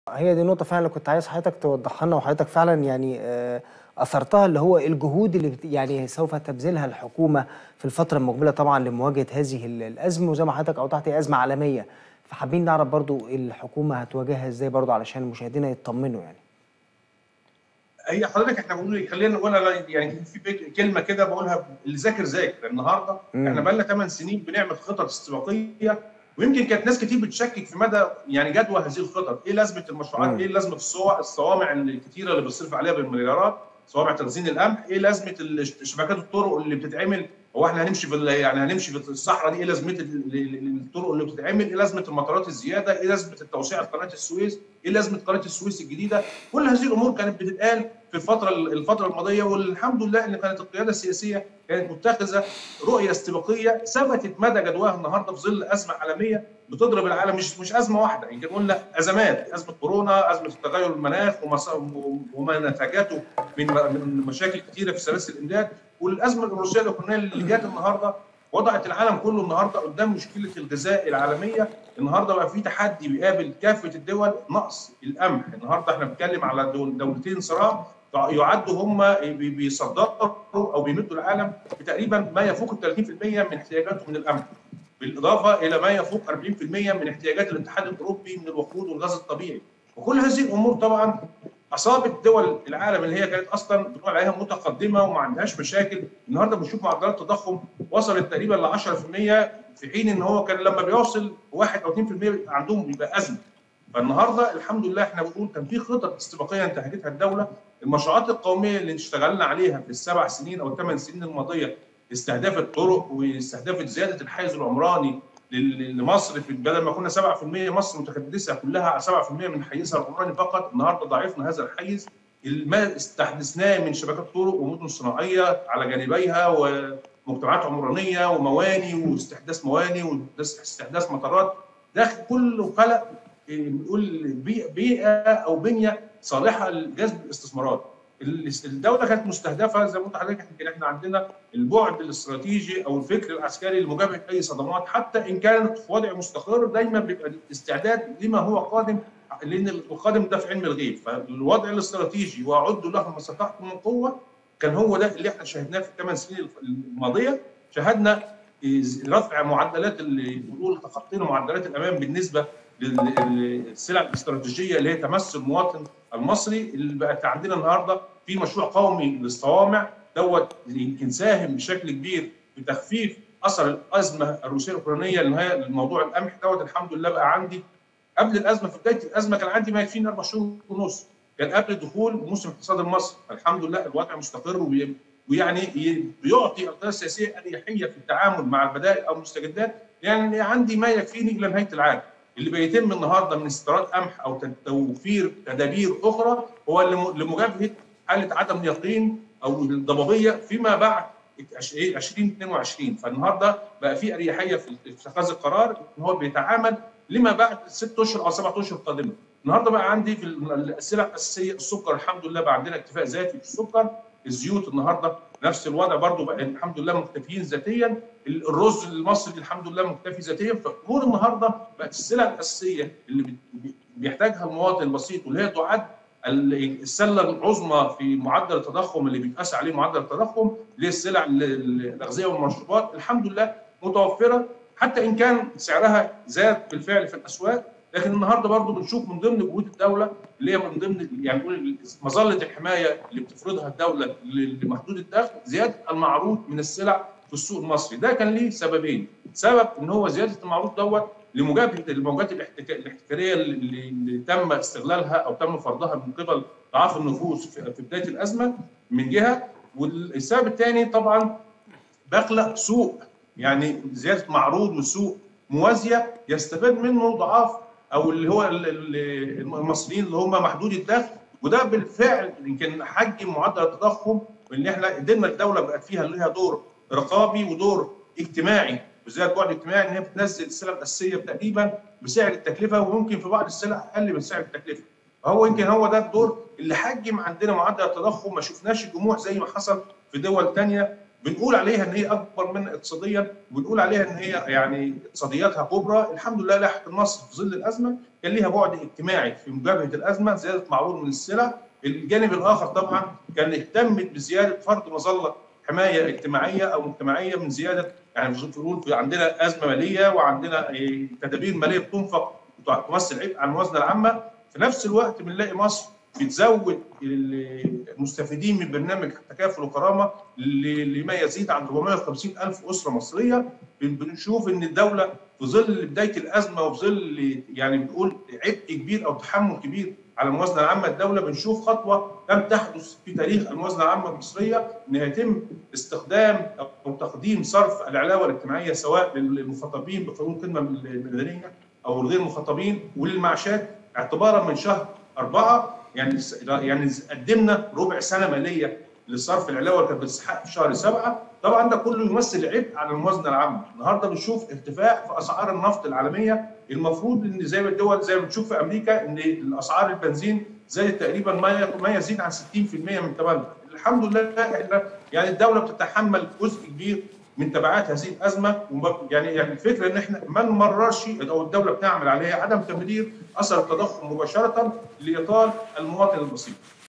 هي دي النقطة فعلا اللي كنت عايز حضرتك توضحها لنا وحضرتك فعلا يعني آه، أثرتها اللي هو الجهود اللي بت- يعني سوف تبذلها الحكومة في الفترة المقبلة طبعا لمواجهة هذه ال- الأزمة وزي ما حضرتك أوضحت هي أزمة عالمية فحابين نعرف برضو الحكومة هتواجهها إزاي برضو علشان مشاهدينا يطمنوا يعني هي حضرتك احنا بنقول خلينا نقول أنا يعني في بيت- كلمه كده بقولها اللي ذاكر ذاكر النهارده مم. احنا بقى لنا 8 سنين بنعمل خطط استباقيه ويمكن كانت ناس كتير بتشكك في مدى يعني جدوى هذه الخطط، ايه لازمه المشروعات؟ مم. ايه لازمه الصوا- الصوامع الكتيره اللي بيصرف عليها بالمليارات؟ صوامع تخزين القمح، ايه لازمه ال- شبكات الطرق اللي بتتعمل؟ هو احنا هنمشي في ال- يعني هنمشي في الصحراء دي ايه لازمه ال- ال- الطرق اللي بتتعمل؟ ايه لازمه المطارات الزياده؟ ايه لازمه التوسعه قناه السويس؟ ايه لازمه قناه السويس الجديده؟ كل هذه الامور كانت بتتقال في الفتره الفتره الماضيه والحمد لله ان كانت القياده السياسيه كانت متخذه رؤيه استباقيه ثبتت مدى جدواها النهارده في ظل ازمه عالميه بتضرب العالم مش مش ازمه واحده يمكن قلنا ازمات ازمه كورونا ازمه تغير المناخ ومس- وما نتجاته من من مشاكل كثيره في سلاسل الامداد والازمه الروسيه الاوكرانيه اللي جت النهارده وضعت العالم كله النهارده قدام مشكله الغذاء العالميه النهارده بقى في تحدي بيقابل كافه الدول نقص القمح النهارده احنا بنتكلم على دول دولتين صراع يعدوا هم بي- بيصدروا او بيمدوا العالم بتقريبا ما يفوق ال 30% من احتياجاتهم من القمح بالاضافه الى ما يفوق 40% من احتياجات الاتحاد الاوروبي من الوقود والغاز الطبيعي وكل هذه الامور طبعا اصابت دول العالم اللي هي كانت اصلا بنقول عليها متقدمه وما عندهاش مشاكل النهارده بنشوف معدلات التضخم وصلت تقريبا ل 10% في حين ان هو كان لما بيوصل 1 او 2% بيبقى عندهم بيبقى ازمه فالنهارده الحمد لله احنا بنقول كان في خطط استباقيه انتهجتها الدوله المشروعات القوميه اللي اشتغلنا عليها في السبع سنين او الثمان سنين الماضيه استهدفت طرق واستهدفت زياده الحيز العمراني لل- لمصر في بدل ما كنا 7% مصر متكدسه كلها على 7% من حيزها العمراني فقط النهارده ضاعفنا هذا الحيز ما استحدثناه من شبكات طرق ومدن صناعيه على جانبيها ومجتمعات عمرانيه ومواني واستحداث مواني واستحداث مطارات ده كله خلق إيه، بنقول بي- بيئه او بنيه صالحه لجذب الاستثمارات. ال- الدوله كانت مستهدفه زي ما قلت لحضرتك يمكن احنا عندنا البعد الاستراتيجي او الفكر العسكري لمجابهه اي صدمات حتى ان كانت في وضع مستقر دايما بيبقى الاستعداد لما هو قادم لان القادم ده في علم الغيب فالوضع الاستراتيجي واعدوا له ما استطعتم من قوه كان هو ده اللي احنا شاهدناه في الثمان سنين الماضيه شاهدنا رفع معدلات اللي بنقول تخطينا معدلات الامان بالنسبه للسلع الاستراتيجيه اللي هي تمس المواطن المصري اللي بقت عندنا النهارده في مشروع قومي للصوامع دوت يمكن ساهم بشكل كبير في تخفيف اثر الازمه الروسيه الاوكرانيه اللي هي موضوع القمح دوت الحمد لله بقى عندي قبل الازمه في بدايه الازمه كان عندي ما يكفيني اربع شهور ونص كان قبل دخول موسم الاقتصاد المصري الحمد لله الوضع مستقر وبي- ويعني ي- بيعطي القياده السياسيه اريحيه في التعامل مع البدائل او المستجدات يعني عندي ما يكفيني الى نهايه العام اللي بيتم النهارده من استيراد قمح او توفير تدابير اخرى هو لم- لمجابهه حاله عدم اليقين او الضبابيه فيما بعد عش- إيه 2022 فالنهارده بقى في اريحيه في اتخاذ القرار ان هو بيتعامل لما بعد ست اشهر او سبعة اشهر قادمه. النهارده بقى عندي في السلع الاساسيه السكر الحمد لله بقى عندنا اكتفاء ذاتي في السكر، الزيوت النهارده نفس الوضع برضه بقى الحمد لله مكتفيين ذاتيا، الرز المصري الحمد لله مكتفي ذاتيا، فامور النهارده بقت السلع الاساسيه اللي بي- بيحتاجها المواطن البسيط واللي هي تعد ال- السله العظمى في معدل التضخم اللي بيتقاس عليه معدل التضخم اللي هي السلع ال- ال- الاغذيه والمشروبات الحمد لله متوفره حتى ان كان سعرها زاد بالفعل في الاسواق لكن النهارده برضه بنشوف من ضمن جهود الدوله اللي هي من ضمن يعني نقول مظله الحمايه اللي بتفرضها الدوله لمحدود الدخل زياده المعروض من السلع في السوق المصري ده كان ليه سببين سبب ان هو زياده المعروض دوت لمجابهه الموجات الاحتكا- الاحتكاريه اللي, اللي تم استغلالها او تم فرضها من قبل ضعاف النفوس في في بدايه الازمه من جهه والسبب الثاني طبعا بخلق سوق يعني زياده معروض وسوق موازيه يستفاد منه ضعاف او اللي هو ال- ال- المصريين اللي هم محدود الدخل وده بالفعل يمكن حجم معدل التضخم وان احنا قدرنا الدوله بقت فيها ليها دور رقابي ودور اجتماعي وزياده بعد اجتماعي ان هي بتنزل السلع الاساسيه تقريبا بسعر التكلفه وممكن في بعض السلع اقل من سعر التكلفه فهو يمكن هو ده الدور اللي حجم عندنا معدل التضخم ما شفناش الجموع زي ما حصل في دول ثانيه بنقول عليها ان هي اكبر من اقتصاديا وبنقول عليها ان هي يعني اقتصادياتها كبرى الحمد لله لاحت مصر في ظل الازمه كان ليها بعد اجتماعي في مجابهه الازمه زياده معروض من السلع الجانب الاخر طبعا كان اهتمت بزياده فرض مظله حمايه اجتماعيه او مجتمعيه من زياده يعني بنقول في عندنا ازمه ماليه وعندنا تدابير ماليه بتنفق تمثل عبء على الموازنه العامه في نفس الوقت بنلاقي مصر بتزود المستفيدين من برنامج تكافل وكرامه لما يزيد عن 450 الف اسره مصريه بنشوف ان الدوله في ظل بدايه الازمه وفي ظل يعني بنقول عبء كبير او تحمل كبير على الموازنه العامه الدوله بنشوف خطوه لم تحدث في تاريخ الموازنه العامه المصريه ان يتم استخدام او تقديم صرف العلاوه الاجتماعيه سواء للمخاطبين بقانون الخدمه المدنيه او الغير مخاطبين وللمعاشات اعتبارا من شهر أربعة يعني يعني قدمنا ربع سنة مالية لصرف العلاوة اللي كانت بتستحق في شهر سبعة طبعا ده كله يمثل عبء على الموازنة العامة النهارده بنشوف ارتفاع في أسعار النفط العالمية المفروض ان زي ما الدول زي ما بنشوف في امريكا ان الاسعار البنزين زادت تقريبا ما ما يزيد عن 60% من ثمنها الحمد لله احنا يعني الدوله بتتحمل جزء كبير من تبعات هذه الازمه يعني يعني الفكره ان احنا ما نمررش او الدوله بتعمل عليها عدم تمرير اثر التضخم مباشره لايطال المواطن البسيط.